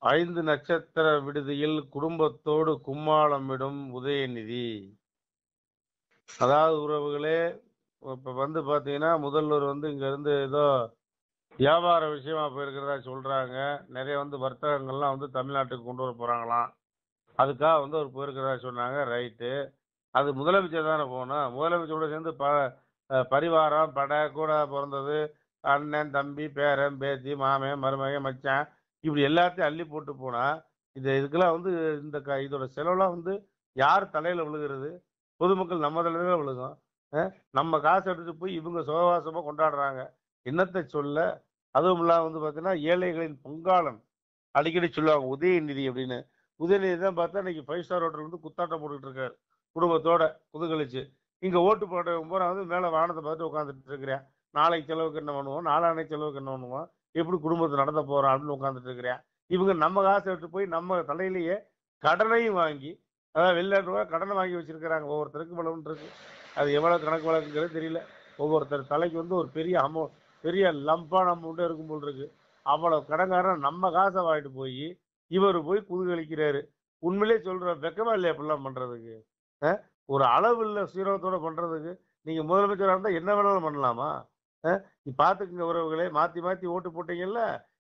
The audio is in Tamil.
ஐந்து நட்சத்திர விடுதியில் குடும்பத்தோடு கும்மாளமிடும் உதயநிதி அதாவது உறவுகளே இப்ப வந்து பாத்தீங்கன்னா முதல்வர் வந்து இங்க இருந்து ஏதோ வியாபார விஷயமா போயிருக்கிறதா சொல்றாங்க நிறைய வந்து வர்த்தகங்கள்லாம் வந்து தமிழ்நாட்டுக்கு கொண்டு வர போறாங்களாம் அதுக்காக வந்து அவர் போயிருக்கிறதா சொன்னாங்க ரைட்டு அது முதலமைச்சர் தானே போகணும் முதலமைச்சரோட சேர்ந்து ப அஹ் பரிவாரம் படை கூட பிறந்தது அண்ணன் தம்பி பேரன் பேத்தி மாமன் மருமகன் மச்சான் இப்படி எல்லாத்தையும் அள்ளி போட்டு போனா இது இதுக்கெல்லாம் வந்து இந்த க இதோட செலவுலாம் வந்து யார் தலையில விழுகிறது பொதுமக்கள் நம்ம தலையில விழுகும் அஹ் நம்ம காசு எடுத்துட்டு போய் இவங்க சுகவாசமா கொண்டாடுறாங்க என்னத்தை சொல்ல அதுவும் இல்லாம வந்து பார்த்தீங்கன்னா ஏழைகளின் பொங்காளன் அடிக்கடி சொல்லுவாங்க உதயநிதி அப்படின்னு உதயநிதி தான் பார்த்தா இன்னைக்கு ஃபைவ் ஸ்டார் ஹோட்டல் வந்து குத்தாட்டம் போட்டுட்டு இருக்காரு குடும்பத்தோட குதூகலிச்சு இங்க ஓட்டு போட்ட பூரா வந்து மேல வானத்தை பார்த்து உட்காந்துட்டு இருக்கிறேன் நாளைக்கு செலவுக்கு என்ன பண்ணுவோம் நாளானைக்கு செலவுக்கு என்ன பண்ணுவோம் எப்படி குடும்பத்தை நடத்த போறோம் அப்படின்னு உட்காந்துட்டு இருக்கிறேன் இவங்க நம்ம காசை எடுத்து போய் நம்ம தலையிலேயே கடனையும் வாங்கி அதாவது வெளிநாட்டு ரூபாய் கடனை வாங்கி வச்சிருக்கிறாங்க ஒவ்வொருத்தருக்கு இவ்வளவுன்னு இருக்கு அது எவ்வளவு கணக்கு வழக்குங்கிறது தெரியல ஒவ்வொருத்தர் தலைக்கு வந்து ஒரு பெரிய அமௌ பெரிய லம்பான அமௌண்ட்டு இருக்கும் போல் இருக்கு அவ்வளவு கடன்காரன் நம்ம காசை வாங்கிட்டு போய் இவர் போய் குதூகலிக்கிறாரு உண்மையிலே சொல்ற வெக்கமா இல்லையா இப்படிலாம் பண்றதுக்கு அஹ்? ஒரு அளவு இல்ல சீரகத்தோட பண்றதுக்கு நீங்க முதலமைச்சரா இருந்தா என்ன வேணாலும் பண்ணலாமா அஹ்? நீ பாத்துக்குங்க உறவுகளே மாத்தி மாத்தி ஓட்டு போட்டீங்கல்ல